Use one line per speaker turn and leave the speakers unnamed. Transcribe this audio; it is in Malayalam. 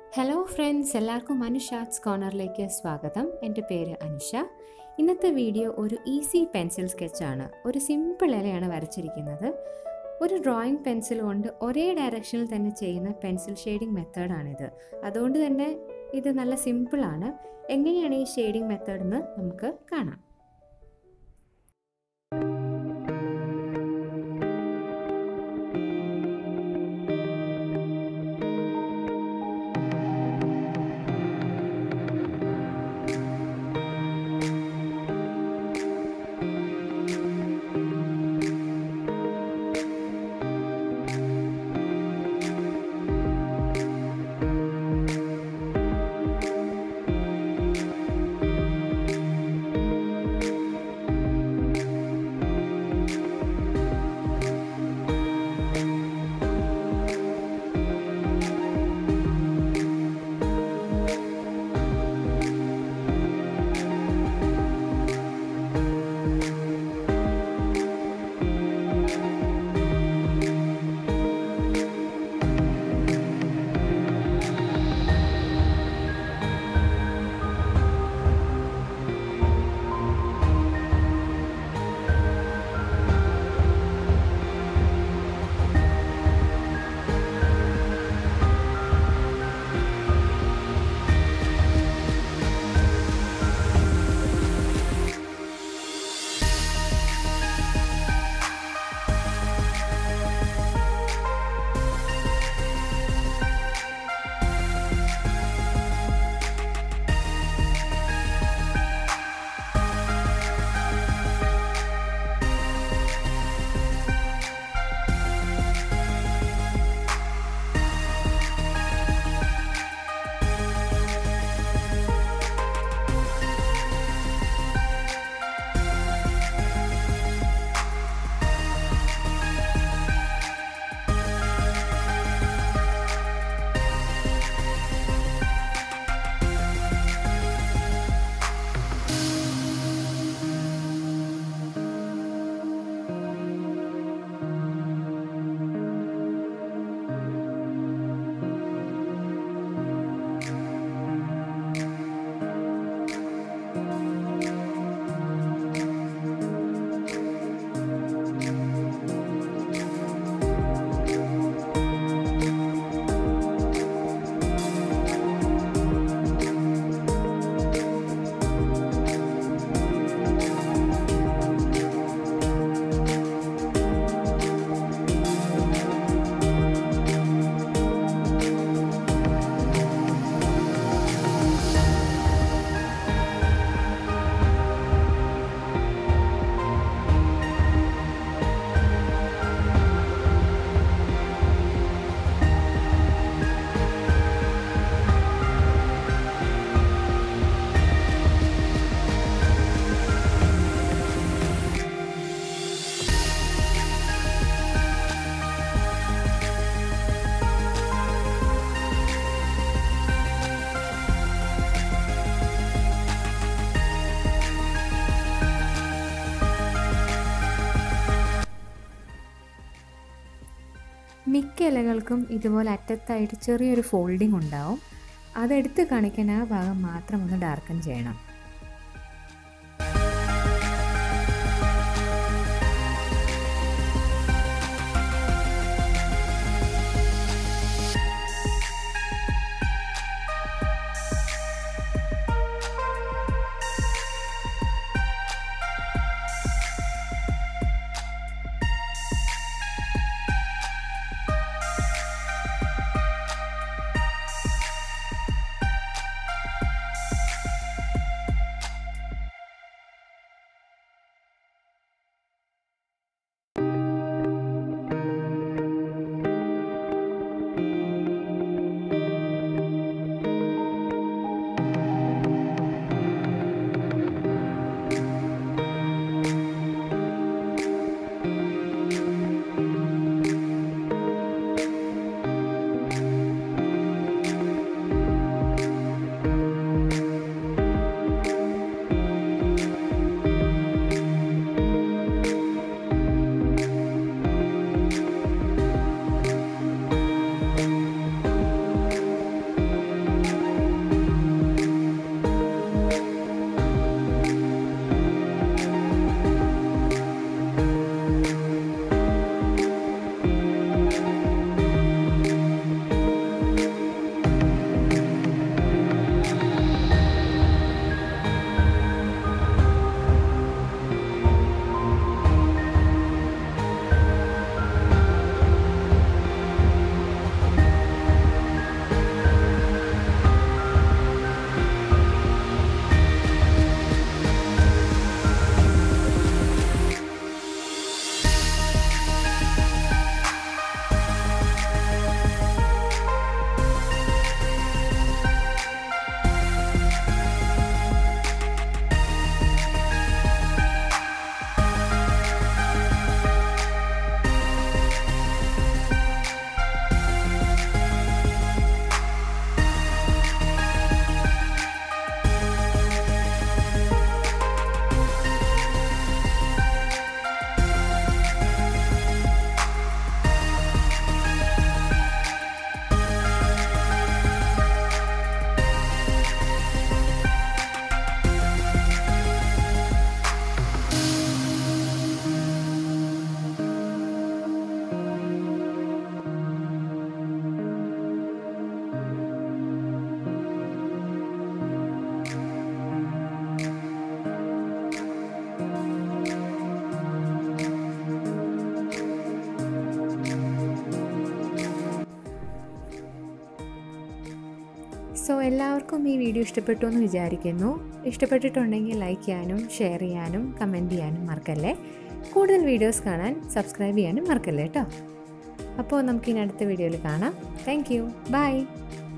ഹലോ ഫ്രണ്ട്സ് എല്ലാവർക്കും അനുഷ ആർട്സ് കോർണറിലേക്ക് സ്വാഗതം എൻ്റെ പേര് അനുഷ ഇന്നത്തെ വീഡിയോ ഒരു ഈസി പെൻസിൽ സ്കെച്ചാണ് ഒരു സിമ്പിൾ ഇലയാണ് വരച്ചിരിക്കുന്നത് ഒരു ഡ്രോയിങ് പെൻസിൽ കൊണ്ട് ഒരേ ഡയറക്ഷനിൽ തന്നെ ചെയ്യുന്ന പെൻസിൽ ഷെയ്ഡിങ് മെത്തേഡാണിത് അതുകൊണ്ട് തന്നെ ഇത് നല്ല സിമ്പിളാണ് എങ്ങനെയാണ് ഈ ഷെയ്ഡിങ് മെത്തേഡ് എന്ന് നമുക്ക് കാണാം മിക്ക ഇലകൾക്കും ഇതുപോലെ അറ്റത്തായിട്ട് ചെറിയൊരു ഫോൾഡിംഗ് ഉണ്ടാവും അതെടുത്ത് കാണിക്കാൻ ആ ഭാഗം മാത്രം ഒന്ന് ഡാർക്കൻ ചെയ്യണം സോ എല്ലാവർക്കും ഈ വീഡിയോ ഇഷ്ടപ്പെട്ടു എന്ന് വിചാരിക്കുന്നു ഇഷ്ടപ്പെട്ടിട്ടുണ്ടെങ്കിൽ ലൈക്ക് ചെയ്യാനും ഷെയർ ചെയ്യാനും കമൻറ്റ് ചെയ്യാനും മറക്കല്ലേ കൂടുതൽ വീഡിയോസ് കാണാൻ സബ്സ്ക്രൈബ് ചെയ്യാനും മറക്കല്ലേ കേട്ടോ അപ്പോൾ നമുക്കിനി അടുത്ത വീഡിയോയിൽ കാണാം താങ്ക് യു ബൈ